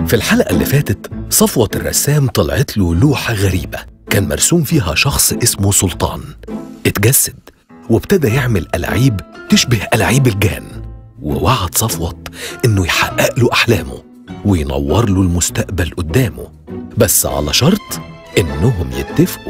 في الحلقة اللي فاتت صفوة الرسام طلعت له لوحة غريبة كان مرسوم فيها شخص اسمه سلطان اتجسد وابتدى يعمل ألعاب تشبه ألعاب الجان ووعد صفوة إنه يحقق له أحلامه وينور له المستقبل قدامه بس على شرط إنهم يتفقوا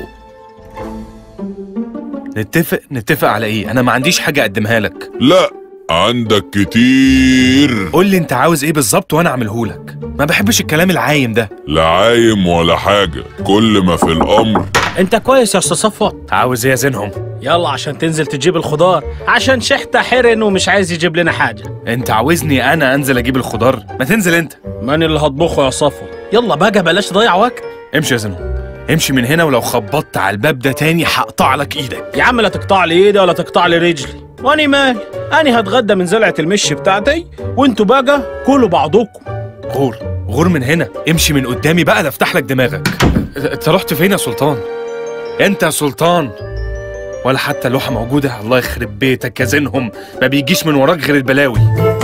نتفق نتفق على ايه انا ما عنديش حاجه اقدمها لك لا عندك كتير قول لي انت عاوز ايه بالظبط وانا اعمله لك ما بحبش الكلام العايم ده لا عايم ولا حاجة كل ما في الأمر انت كويس يا استاذ صفوت عاوز ايه يا زينهم يلا عشان تنزل تجيب الخضار عشان شحتة حرن ومش عايز يجيب لنا حاجة انت عاوزني انا انزل اجيب الخضار ما تنزل انت ماني اللي هطبخه يا صفوت يلا بقى بلاش تضيع وقت امشي يا زينهم امشي من هنا ولو خبطت على الباب ده تاني هقطع لك ايدك يا عم لا تقطع لي ايدي ولا تقطع لي رجلي واني مالي اني هتغدى من زلعة المش بتاعتي وانتوا بقى كلوا بعضكم غور غور من هنا امشي من قدامي بقى لا افتح لك دماغك انت رحت فين يا سلطان انت يا سلطان ولا حتى لوحه موجوده الله يخرب بيتك يا زينهم ما بيجيش من وراك غير البلاوي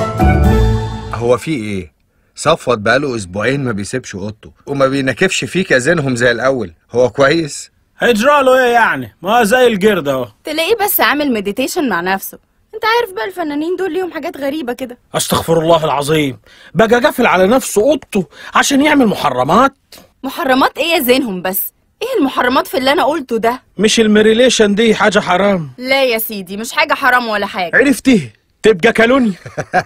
هو في ايه صفوت بقاله اسبوعين ما بيسيبش اوضته وما بينكفش فيك يا زينهم زي الاول هو كويس هيجرى له ايه يعني ما زي الجرد اهو تلاقيه بس عامل مديتيشن مع نفسه انت عارف بقى الفنانين دول ليهم حاجات غريبة كده استغفر الله العظيم بقى قافل على نفسه اوضته عشان يعمل محرمات محرمات ايه يا زينهم بس ايه المحرمات في اللي انا قلته ده مش المريليشن دي حاجة حرام لا يا سيدي مش حاجة حرام ولا حاجة عرفتيه تبقى كالوني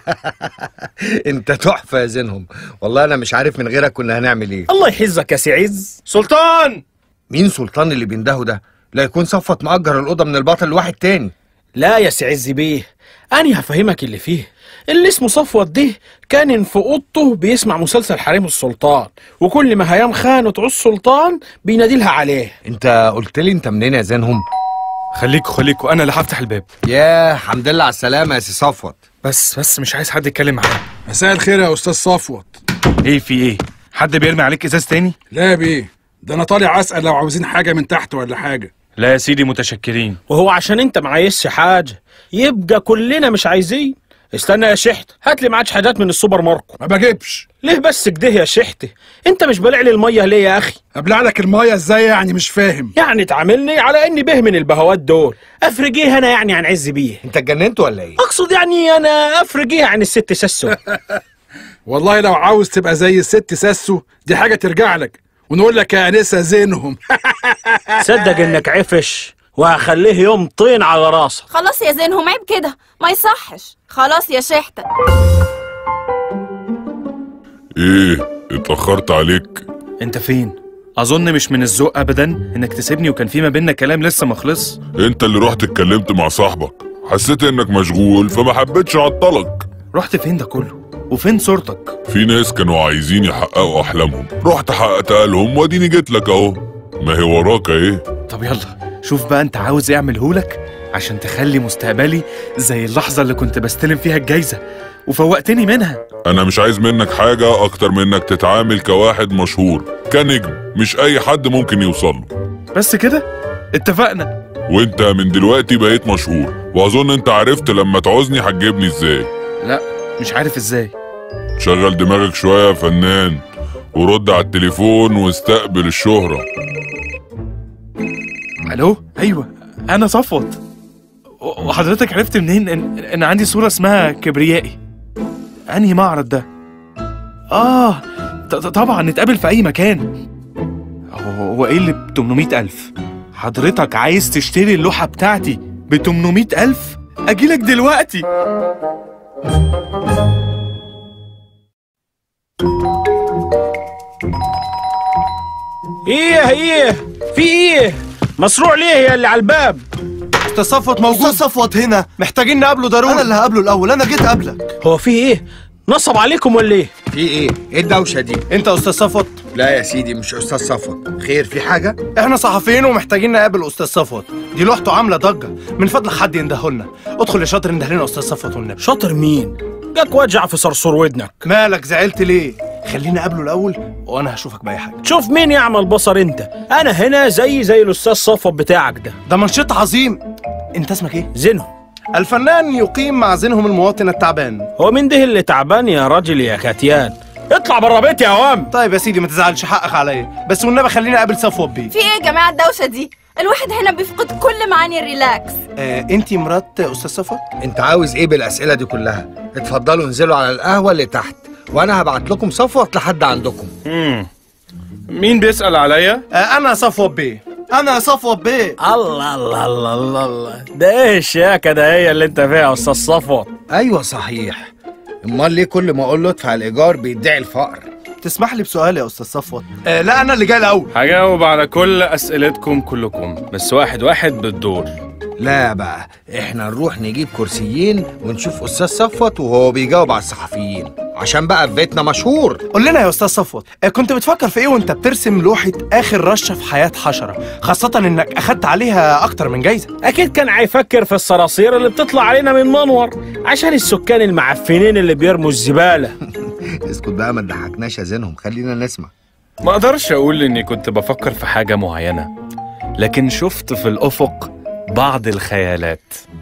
انت تحفه يا زينهم والله انا مش عارف من غيرك كنا هنعمل ايه الله يحزك يا سي عز سلطان مين سلطان اللي بيندهوا ده لا يكون صفوت مأجر الأوضة من البطل لواحد تاني لا يا سي عز بيه أنا هفهمك اللي فيه اللي اسمه صفوت ده كان في اوضته بيسمع مسلسل حريم السلطان وكل ما هيام خان تعوز سلطان بيناديلها عليه انت قلت لي انت منين يا زينهم خليكوا خليكوا انا اللي هفتح الباب يا حمد لله على السلامة يا سي صفوت بس بس مش عايز حد يتكلم معايا مساء الخير يا استاذ صفوت ايه في ايه حد بيرمي عليك ازاز تاني لا يا بيه ده انا طالع اسال لو عاوزين حاجه من تحت ولا حاجه لا يا سيدي متشكرين وهو عشان انت معيش حاجة يبقى كلنا مش عايزين استنى يا شحت هات لي معاك حاجات من السوبر ماركت ما بجيبش ليه بس كده يا شحت انت مش بلع لي الميه ليه يا اخي ابلع لك المايه ازاي يعني مش فاهم يعني تعاملني على اني به من البهوات دول افرق ايه انا يعني عن عز بيه انت اتجننت ولا ايه اقصد يعني انا افرق ايه عن الست سسو والله لو عاوز تبقى زي الست ساسو دي حاجه ترجع لك ونقول لك يا انسه زينهم صدق انك عفش وهخليه يوم طين على راسك خلاص يا زينهم عيب كده ما يصحش خلاص يا شحتة ايه اتأخرت عليك انت فين اظن مش من الذوق ابدا انك تسيبني وكان في ما بيننا كلام لسه ما خلص انت اللي رحت اتكلمت مع صاحبك حسيت انك مشغول فما حبيتش اعطلك رحت فين ده كله وفين صورتك في ناس كانوا عايزين يحققوا احلامهم رحت حققتها لهم واديني جيت لك اهو ما هي وراك ايه طب يلا شوف بقى انت عاوز ايه اعمله لك عشان تخلي مستقبلي زي اللحظة اللي كنت بستلم فيها الجايزة وفوقتني منها انا مش عايز منك حاجة اكتر من انك تتعامل كواحد مشهور كنجم مش اي حد ممكن يوصل له بس كده اتفقنا وانت من دلوقتي بقيت مشهور واظن انت عرفت لما تعوزني هتجيبني ازاي لا مش عارف ازاي شغل دماغك شوية يا فنان ورد على التليفون واستقبل الشهرة الو ايوه انا صفوت و- وحضرتك عرفت منين ان, إن عندي صورة اسمها كبريائي انهي معرض ده اه ط- ط- طبعا نتقابل في اي مكان هو هو ايه اللي ب 800 الف حضرتك عايز تشتري اللوحة بتاعتي ب 800 الف اجيلك دلوقتي ايه ايه في ايه مصروع ليه يا اللي على الباب استاذ صفوت موجود استاذ صفوت هنا محتاجين نقابله ضروري انا اللي هقابله الاول انا جيت قبلك هو في ايه نصب عليكم ولا ايه في ايه ايه الدوشة دي انت استاذ صفوت لا يا سيدي مش استاذ صفوت خير في حاجة احنا صحفيين ومحتاجين نقابل استاذ صفوت دي لوحته عامله ضجه من فضلك حد ينده لنا ادخل يا شاطر انده لنا استاذ صفوت والنبي شاطر مين جاك وجع في صرصور ودنك مالك زعلت ليه خليني اقابله الاول وانا هشوفك باي حاجه شوف مين يعمل بصر انت انا هنا زي زي الاستاذ صفوت بتاعك ده ده منشط عظيم انت اسمك ايه زينهم الفنان يقيم مع زينهم المواطن التعبان هو مين ده اللي تعبان يا راجل يا كاتيان اطلع بره بيتي يا وام طيب يا سيدي ما تزعلش حقك عليا بس والنبي خليني اقابل صفوت بيه في ايه يا جماعه الدوشه دي الواحد هنا بيفقد كل معاني الريلاكس آه انتي مرات استاذ صفوت انت عاوز ايه بالاسئله دي كلها اتفضلوا انزلوا على القهوه اللي تحت وانا هبعت لكم صفوت لحد عندكم مم. مين بيسأل عليا؟ آه انا صفوت بيه انا صفوت بيه الله الله الله الله الله ده ايه الشياكه ده هي اللي انت فيها يا استاذ صفوت ايوه صحيح امال ليه كل ما اقول له ادفع الايجار بيدعي الفقر تسمح لي بسؤال يا استاذ صفوت آه لا انا اللي جاي الاول هجاوب على كل أسئلتكم كلكم بس واحد واحد بالدور لا بقى احنا نروح نجيب كرسيين ونشوف استاذ صفوت وهو بيجاوب على الصحفيين عشان بقى في بيتنا مشهور قول لنا يا استاذ صفوت آه كنت بتفكر في ايه وانت بترسم لوحه اخر رشه في حياه حشره خاصه انك اخدت عليها اكتر من جايزه اكيد كان هيفكر في الصراصير اللي بتطلع علينا من منور عشان السكان المعفنين اللي بيرموا الزباله اسكت بقى ما تضحكناش يا زينهم خلينا نسمع ما اقدرش اقول اني كنت بفكر في حاجة معينة لكن شفت في الافق بعض الخيالات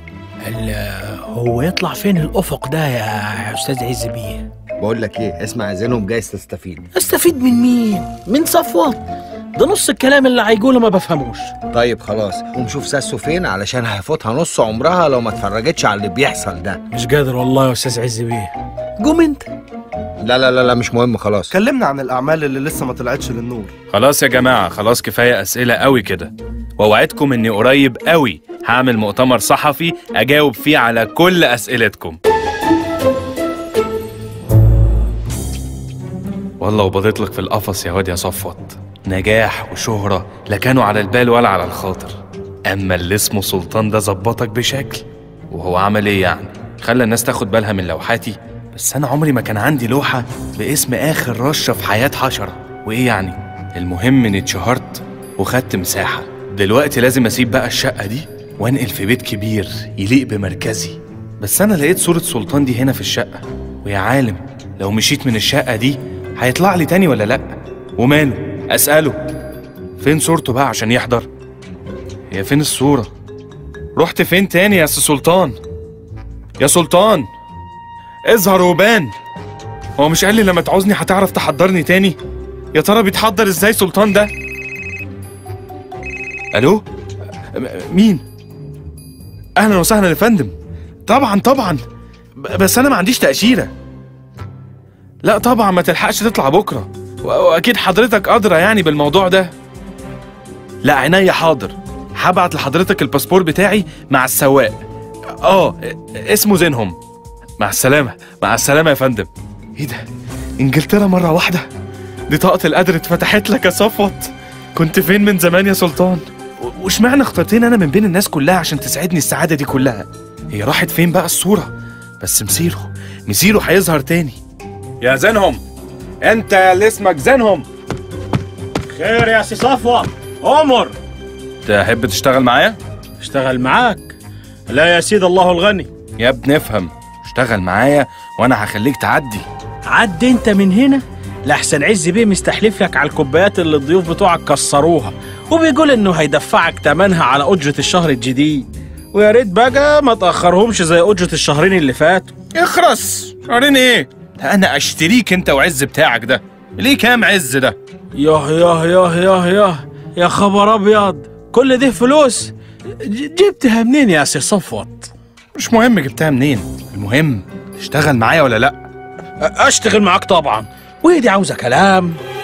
هو يطلع فين الافق ده يا استاذ عز بيه بقول لك ايه اسمع يا زينهم جايز تستفيد استفيد من مين من صفوت ده نص الكلام اللي هيقوله ما بفهموش طيب خلاص قوم شوف ساسو فين علشان هيفوتها نص عمرها لو ما اتفرجتش على اللي بيحصل ده مش قادر والله يا استاذ عز بيه قوم انت لا لا لا لا مش مهم خلاص كلمنا عن الاعمال اللي لسه ما طلعتش للنور خلاص يا جماعة خلاص كفاية أسئلة قوي كده وأوعدكم إني قريب قوي هعمل مؤتمر صحفي أجاوب فيه على كل أسئلتكم والله وبضيت لك في القفص يا واد يا صفوت نجاح وشهرة لا كانوا على البال ولا على الخاطر أما اللي اسمه سلطان ده ظبطك بشكل وهو عمل إيه يعني؟ خلى الناس تاخد بالها من لوحاتي بس أنا عمري ما كان عندي لوحة باسم آخر رشة في حياة حشرة وإيه يعني؟ المهم إني اتشهرت وخدت مساحة دلوقتي لازم أسيب بقى الشقة دي وأنقل في بيت كبير يليق بمركزي بس أنا لقيت صورة سلطان دي هنا في الشقة ويا عالم لو مشيت من الشقة دي هيطلع لي تاني ولا لأ؟ وماله؟ أسأله فين صورته بقى عشان يحضر؟ هي فين الصورة؟ رحت فين تاني يا سي سلطان؟ يا سلطان اظهر وبان هو مش قال لي لما تعوزني هتعرف تحضرني تاني؟ يا ترى بيتحضر ازاي سلطان ده؟ الو؟ م- مين؟ اهلا وسهلا يا فندم طبعا طبعا ب- بس انا ما عنديش تأشيرة لا طبعا ما تلحقش تطلع بكرة و- واكيد حضرتك ادرى يعني بالموضوع ده لا عينيا حاضر هبعت لحضرتك الباسبور بتاعي مع السواق اه اسمه زينهم مع السلامة مع السلامة يا فندم ايه ده انجلترا مرة واحدة دي طاقة القدر اتفتحت لك يا صفوت كنت فين من زمان يا سلطان و- واشمعنى اخترتني انا من بين الناس كلها عشان تسعدني السعادة دي كلها هي راحت فين بقى الصورة بس مسيره مسيره هيظهر تاني يا زينهم انت اللي اسمك زينهم خير يا سي صفوت عمر تحب تشتغل معايا اشتغل معاك لا يا سيد الله الغني يا ابني افهم اشتغل معايا وانا هخليك تعدي عد انت من هنا لحسن عز بيه مستحلف لك على الكوبايات اللي الضيوف بتوعك كسروها وبيقول انه هيدفعك تمنها على اجرة الشهر الجديد ويا ريت بقى ما تاخرهمش زي اجرة الشهرين اللي فاتوا اخرس شهرين ايه لا انا اشتريك انت وعز بتاعك ده ليه كام عز ده ياه ياه ياه ياه ياه يا خبر ابيض كل دي فلوس ج- جبتها منين يا سي صفوت مش مهم جبتها منين المهم تشتغل معايا ولا لا اشتغل معاك طبعا وهي دي عاوزه كلام